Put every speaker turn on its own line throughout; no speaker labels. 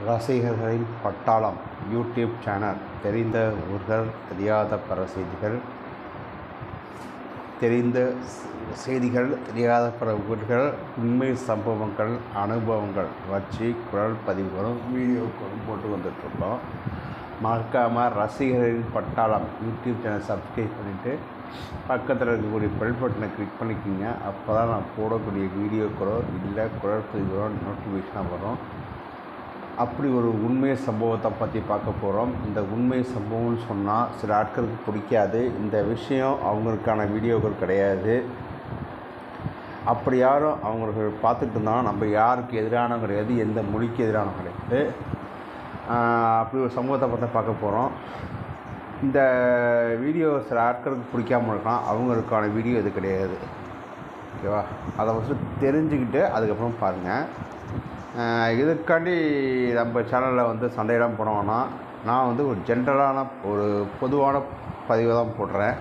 ரசிகர்களின் பட்டாளம் YouTube channel தெரிந்த ஊர்கள் தெரியாத பல செய்திகள் தெரிந்த செய்திகள் தெரியாத பல ஊர்கள் உண்மை சம்பவங்கள் அனுபவங்கள் வச்சு குரல் பதிவுகளும் வீடியோக்களும் போட்டு வந்துட்டுருக்கோம் மறக்காமல் ரசிகர்களின் பட்டாளம் யூடியூப் சேனல் சப்ஸ்கிரைப் பண்ணிவிட்டு பக்கத்தில் இருக்கக்கூடிய பெல் பட்டனை கிளிக் பண்ணிக்கோங்க அப்போ தான் நான் போடக்கூடிய வீடியோக்களோ இல்லை குரல் பதிவுகளோ நோட்டிஃபிகேஷனாக வரும் அப்படி ஒரு உண்மை சம்பவத்தை பற்றி பார்க்க போகிறோம் இந்த உண்மை சம்பவம்னு சொன்னால் சில ஆட்களுக்கு பிடிக்காது இந்த விஷயம் அவங்களுக்கான வீடியோக்கள் கிடையாது அப்படி யாரும் அவங்களுக்கு பார்த்துட்டு இருந்தாலும் நம்ம யாருக்கு எதிரானவங்க கிடையாது எந்த மொழிக்கு எதிரானவங்க கிடையாது ஆஹ் அப்படி ஒரு சம்பவத்தை பற்றி பார்க்க போகிறோம் இந்த வீடியோ சில ஆட்களுக்கு பிடிக்காம இருக்கலாம் அவங்களுக்கான வீடியோ இது கிடையாது ஓகேவா அதை ஃபஸ்ட்டு தெரிஞ்சுக்கிட்டு அதுக்கப்புறம் பாருங்கள் ஆஹ் இதுக்காண்டி நம்ம சேனலில் வந்து சண்டையெல்லாம் போனோம்னா நான் வந்து ஒரு ஜென்ரலான ஒரு பொதுவான பதிவை தான் போடுறேன்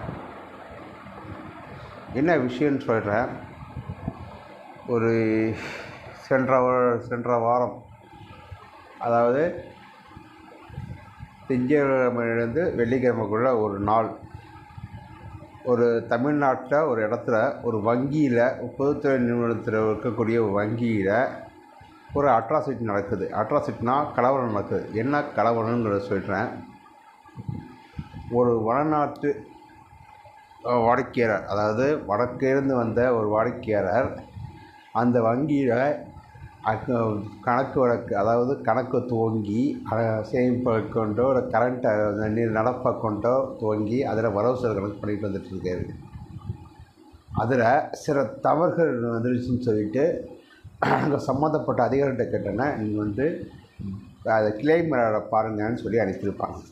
என்ன விஷயம்னு சொல்கிறேன் ஒரு சென்ற வா- சென்ற வாரம் அதாவது திங்கட்கிழமையிலேருந்து வெள்ளிக்கிழமைக்குள்ள ஒரு நாள் ஒரு தமிழ்நாட்டில் ஒரு இடத்துல ஒரு வங்கியில் பொதுத்துறை நிறுவனத்தில் இருக்கக்கூடிய ஒரு வங்கியில் ஒரு அட்ராசிட்டி நடக்குது அட்ராசிட்டினா கலவரம் நடக்குது என்ன கலவரங்கிறத சொல்கிறேன் ஒரு வடநாட்டு அஹ், வாடிக்கையாளர் அதாவது வடக்கிருந்து வந்த ஒரு வாடிக்கையாளர் அந்த வங்கியில் அக்க- கணக்கு வழக்கு அதாவது கணக்கு துவங்கி அஹ், சேமிப்பு அக்கௌண்ட்டோ இல்லை கரண்ட் நீர் நடப்பு அக்கௌண்ட்டோ துவங்கி அதில் வரவு செலவு கணக்கு பண்ணிட்டு வந்துட்டு இருக்காரு அதில் சில தவறுகள் வந்துருச்சுன்னு சொல்லிட்டு அங்கே சம்மந்தப்பட்ட அதிகாரிகிட்ட கேட்டேன்னா நீங்கள் வந்து அதை கிளைம் பாருங்கன்னு சொல்லி அனுப்பியிருப்பாங்க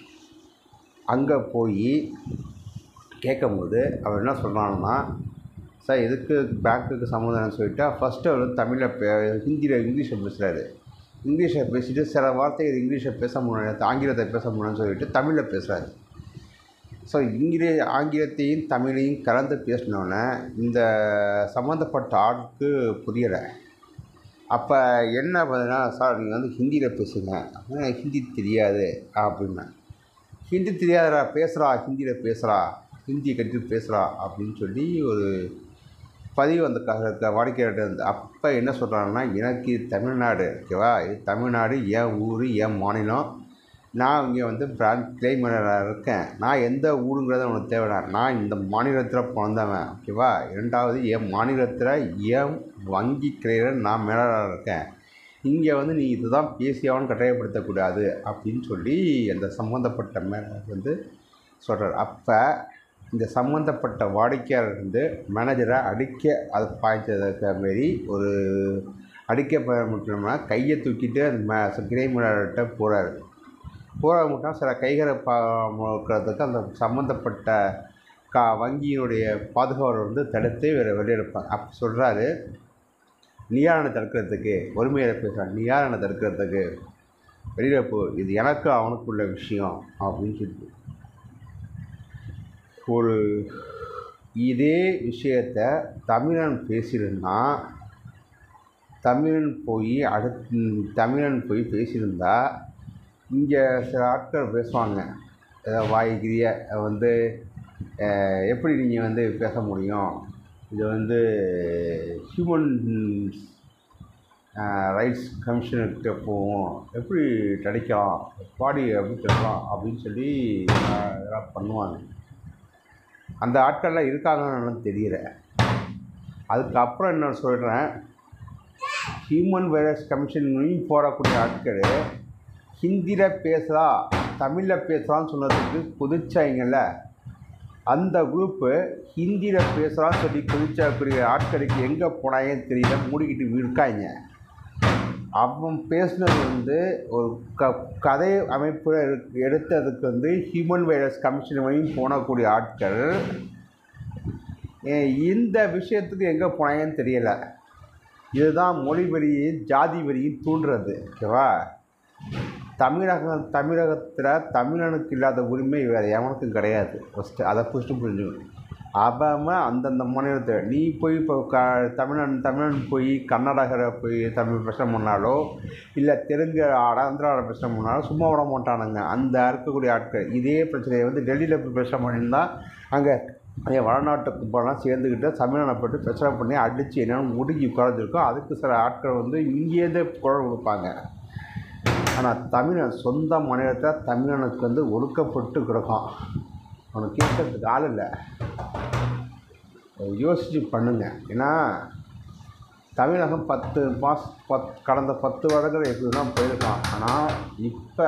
அங்கே போய் கேட்கும்போது அவர் என்ன சொல்கிறாங்கன்னா சார் இதுக்கு பேங்க்குக்கு சம்மந்தம்னு சொல்லிட்டு ஃபஸ்ட்டு அவர் வந்து தமிழில் பே ஹிந்தியில் இங்கிலீஷில் பேசுகிறாரு இங்கிலீஷில் பேசிட்டு சில வார்த்தைகள் இங்கிலீஷில் பேச முடியாது ஆங்கிலத்தை பேச முடியும்னு சொல்லிட்டு தமிழில் பேசுகிறாரு ஸோ இங்கிலீ ஆங்கிலத்தையும் தமிழையும் கலந்து பேசினோன்னே இந்த சம்மந்தப்பட்ட ஆளுக்கு புரியலை அப்போ என்ன பார்த்தீங்கன்னா சார் நீங்கள் வந்து ஹிந்தியில் பேசுங்க அப்படின்னா ஹிந்தி தெரியாது அப்படின்னேன் ஹிந்தி தெரியாதடா பேசுகிறா ஹிந்தியில் பேசுகிறா ஹிந்தியை கற்று பேசுகிறா அப்படின்னு சொல்லி ஒரு பதிவு அந்த க வாடிக்கையாளர்கிட்ட இருந்து அப்போ என்ன சொல்கிறாங்கன்னா எனக்கு இது தமிழ்நாடு ஓகேவா இது தமிழ்நாடு என் ஊர் என் மாநிலம் நான் இங்கே வந்து பிராண்ட் கிளைமராக இருக்கேன் நான் எந்த ஊருங்கிறத உனக்கு தேவைடா நான் இந்த மாநிலத்தில் பிறந்தவன் ஓகேவா இரண்டாவது என் மாநிலத்தில் என் வங்கி கிளையில் நான் மேலாளராக இருக்கேன் இங்கே வந்து நீ இதுதான் பேசியாவும் கட்டாயப்படுத்தக்கூடாது அப்படின்னு சொல்லி அந்த சம்மந்தப்பட்ட மேனேஜர் வந்து சொல்கிறார் அப்போ இந்த சம்மந்தப்பட்ட வாடிக்கையாளர் வந்து மேனேஜரை அடிக்க அது பாய்ச்சதுக்கு மாரி ஒரு அடிக்க மட்டும்னா கையை தூக்கிட்டு அந்த மே கிளை மேலாளர்கிட்ட போகிறாரு போகிற மட்டும் சில கைகளை பா முழுக்கிறதுக்கு அந்த சம்மந்தப்பட்ட கா வங்கியினுடைய பாதுகாவலர் வந்து தடுத்து வேறு வெளியெடுப்பாங்க அப்போ சொல்கிறாரு நியாரணை தடுக்கிறதுக்கு ஒருமையை பேசுகிறான் நியாரணை தடுக்கிறதுக்கு வெளியில் போ இது எனக்கு அவனுக்குள்ள விஷயம் அப்படின்னு சொல்லி ஒரு இதே விஷயத்த தமிழன் பேசியிருந்தா தமிழன் போய் அடுத்து தமிழன் போய் பேசியிருந்தா இங்கே சில ஆட்கள் பேசுவாங்க ஏதாவது வாய்கிரிய வந்து அஹ், எப்படி நீங்கள் வந்து பேச முடியும் இது வந்து ஹியூமன் ரைட்ஸ் கமிஷனுக்கிட்ட போவோம் எப்படி தடைக்கலாம் பாடி எப்படி தடுக்கலாம் அப்படின்னு சொல்லி அஹ், இதெல்லாம் பண்ணுவாங்க அந்த ஆட்கள்லாம் இருக்காங்கன்னு தெரியல அதுக்கப்புறம் என்ன சொல்கிறேன் ஹியூமன் வைரஸ் கமிஷன்லையும் போடக்கூடிய ஆட்கள் ஹிந்தியில் பேசுகிறா தமிழில் பேசுகிறான்னு சொன்னதுக்கு குதிச்சாங்கல்ல அந்த குரூப்பு ஹிந்தியில் பேசுகிறான்னு சொல்லி குதிச்சக்கூடிய ஆட்களுக்கு எங்கே போனாங்கன்னு தெரியல மூடிக்கிட்டு இருக்காங்க அவன் பேசுனது வந்து ஒரு க கதை அமைப்பில் எடுக்- எடுத்ததுக்கு வந்து ஹியூமன் வைரஸ் கமிஷன் வரையும் போனக்கூடிய ஆட்கள் ஏ- இந்த விஷயத்துக்கு எங்கே போனாங்கன்னு தெரியல இதுதான் மொழி வரியும் ஜாதி வரியும் தூண்டுறது ஓகேவா தமிழகம் தமிழகத்தில் தமிழனுக்கு இல்லாத உரிமை வேறு எவனுக்கும் கிடையாது ஃபஸ்ட்டு அதை ஃபஸ்ட்டு புரிஞ்சுக்கணும் அவன் அந்தந்த மாநிலத்தை நீ போய் இப்போ க தமிழன் தமிழன் போய் கர்நாடகாவில் போய் தமிழ் பிரச்சனை பண்ணாலோ இல்லை தெலுங்கு ஆந்திராவில் பிரச்சனை பண்ணாலோ சும்மா விட மாட்டானுங்க அந்த இருக்கக்கூடிய ஆட்கள் இதே பிரச்சனையை வந்து டெல்லியில் போய் பிரச்சனை பண்ணியிருந்தா அங்கே என் வடநாட்டு கும்பலாம் சேர்ந்துக்கிட்டு தமிழனை போட்டு பிரச்சனை பண்ணி அடித்து என்னென்னு முடுங்கி உட்காந்துருக்கோம் அதுக்கு சில ஆட்கள் வந்து இங்கேருந்தே குரல் கொடுப்பாங்க ஆனால் தமிழன் சொந்த மாநிலத்தில் தமிழனுக்கு வந்து ஒடுக்கப்பட்டு கிடக்கும் அவனுக்கு கேட்கறதுக்கு ஆள் இல்லை யோசித்து பண்ணுங்க ஏன்னா தமிழகம் பத்து மாஸ் பத் கடந்த பத்து வருடங்கள் எப்படி தான் போயிருக்கான் ஆனால் இப்போ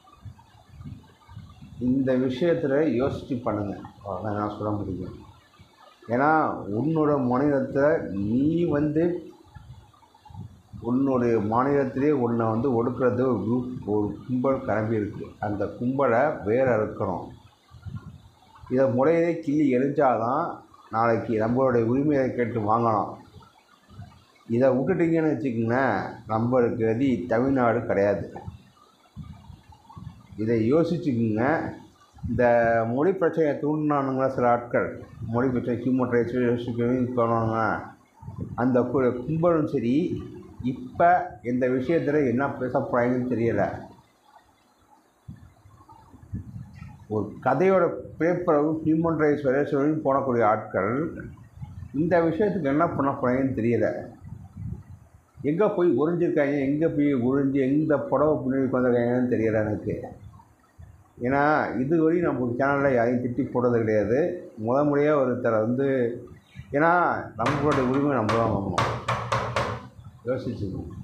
இந்த விஷயத்தில் யோசித்து பண்ணுங்க அவ்வளோதான் நான் சொல்ல முடியும் ஏன்னா உன்னோட மாநிலத்தில் நீ வந்து உன்னுடைய மாநிலத்திலே உன்னை வந்து ஒடுக்கிறது ஒரு குரூப் ஒரு கும்பல் கிளம்பி இருக்கு அந்த கும்பலை வேற இருக்கணும் இதை முறையிலே கிள்ளி எரிஞ்சாதான் நாளைக்கு நம்மளுடைய உரிமையை கேட்டு வாங்கலாம் இதை விட்டுட்டீங்கன்னு வச்சுக்கோங்களேன் நம்மளுக்கு கதி தமிழ்நாடு கிடையாது இதை யோசிச்சுக்குங்க இந்த மொழி பிரச்சனையை தூண்டினானுங்க சில ஆட்கள் மொழி பிரச்சனை ஹியூமன் ரைட்ஸ் யோசிக்கணும் போனாங்க அந்த கு- கும்பலும் சரி இப்போ இந்த விஷயத்தில் என்ன பேச போகிறாங்கன்னு தெரியலை ஒரு கதையோட பேப்பரும் ஹியூமன் ரைட்ஸ் வரையும் போடக்கூடிய ஆட்கள் இந்த விஷயத்துக்கு என்ன பண்ண போகிறாங்கன்னு தெரியல எங்கே போய் ஒளிஞ்சிருக்காங்க எங்கே போய் ஒளிஞ்சு எந்த புடவை பின்னாடி உட்காந்துருக்காங்கன்னு தெரியல எனக்கு ஏன்னா இதுவரை நம்ம சேனலில் யாரையும் திட்டி போடுறது கிடையாது முத முறையாக ஒருத்தரை வந்து ஏன்னா நம்மளுடைய உரிமை நம்ம தான் வாங்கணும் யோசிச்சுக்கணும்